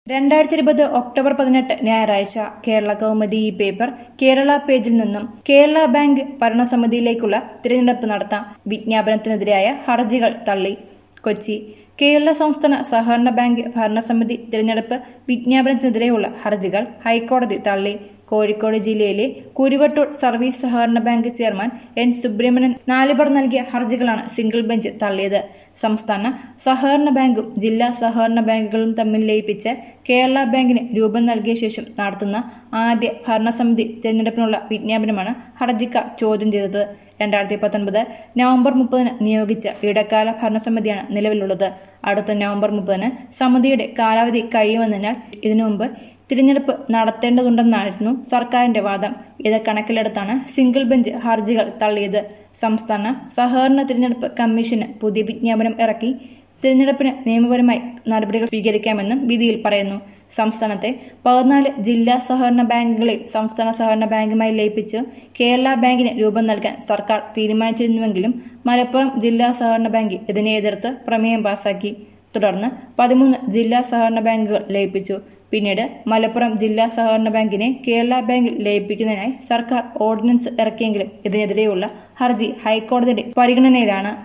രണ്ടായിരത്തി ഇരുപത് ഒക്ടോബർ പതിനെട്ട് ഞായറാഴ്ച കേരള കൗമുദി ഈ പേപ്പർ കേരള പേജിൽ നിന്നും കേരള ബാങ്ക് ഭരണസമിതിയിലേക്കുള്ള തിരഞ്ഞെടുപ്പ് നടത്താം വിജ്ഞാപനത്തിനെതിരായ ഹർജികൾ തള്ളി കൊച്ചി കേരള സംസ്ഥാന സഹകരണ ബാങ്ക് ഭരണസമിതി തിരഞ്ഞെടുപ്പ് വിജ്ഞാപനത്തിനെതിരെയുള്ള ഹർജികൾ ഹൈക്കോടതി തള്ളി കോഴിക്കോട് ജില്ലയിലെ കുരുവട്ടൂർ സർവീസ് സഹകരണ ബാങ്ക് ചെയർമാൻ എൻ സുബ്രഹ്മണ്യൻ നാലുപേർ നൽകിയ ഹർജികളാണ് സിംഗിൾ ബെഞ്ച് തള്ളിയത് സംസ്ഥാന സഹകരണ ബാങ്കും ജില്ലാ സഹകരണ ബാങ്കുകളും തമ്മിൽ ലയിപ്പിച്ച് കേരള ബാങ്കിന് രൂപം നൽകിയ ശേഷം നടത്തുന്ന ആദ്യ ഭരണസമിതി തിരഞ്ഞെടുപ്പിനുള്ള വിജ്ഞാപനമാണ് ഹർജിക്കാർ ചോദ്യം ചെയ്തത് രണ്ടായിരത്തി പത്തൊൻപത് നവംബർ മുപ്പതിന് നിയോഗിച്ച ഇടക്കാല ഭരണസമിതിയാണ് നിലവിലുള്ളത് അടുത്ത നവംബർ മുപ്പതിന് സമിതിയുടെ കാലാവധി കഴിയുമെന്നതിനാൽ ഇതിനു മുമ്പ് തിരഞ്ഞെടുപ്പ് നടത്തേണ്ടതുണ്ടെന്നായിരുന്നു സർക്കാരിന്റെ വാദം ഇത് കണക്കിലെടുത്താണ് സിംഗിൾ ബെഞ്ച് ഹർജികൾ തള്ളിയത് സംസ്ഥാന സഹകരണ തിരഞ്ഞെടുപ്പ് കമ്മീഷന് പുതിയ വിജ്ഞാപനം ഇറക്കി തിരഞ്ഞെടുപ്പിന് നിയമപരമായി നടപടികൾ സ്വീകരിക്കാമെന്നും വിധിയിൽ പറയുന്നു സംസ്ഥാനത്തെ പതിനാല് ജില്ലാ സഹകരണ ബാങ്കുകളെ സംസ്ഥാന സഹകരണ ബാങ്കുമായി ലയിപ്പിച്ച് കേരള ബാങ്കിന് രൂപം നൽകാൻ സർക്കാർ തീരുമാനിച്ചിരുന്നുവെങ്കിലും മലപ്പുറം ജില്ലാ സഹകരണ ബാങ്ക് ഇതിനെ എതിർത്ത് പ്രമേയം പാസാക്കി തുടർന്ന് പതിമൂന്ന് ജില്ലാ സഹകരണ ബാങ്കുകൾ ലയിപ്പിച്ചു പിന്നീട് മലപ്പുറം ജില്ലാ സഹകരണ ബാങ്കിനെ കേരള ബാങ്കിൽ ലയിപ്പിക്കുന്നതിനായി സർക്കാർ ഓർഡിനൻസ് ഇറക്കിയെങ്കിലും ഇതിനെതിരെയുള്ള ഹർജി ഹൈക്കോടതിയുടെ പരിഗണനയിലാണ്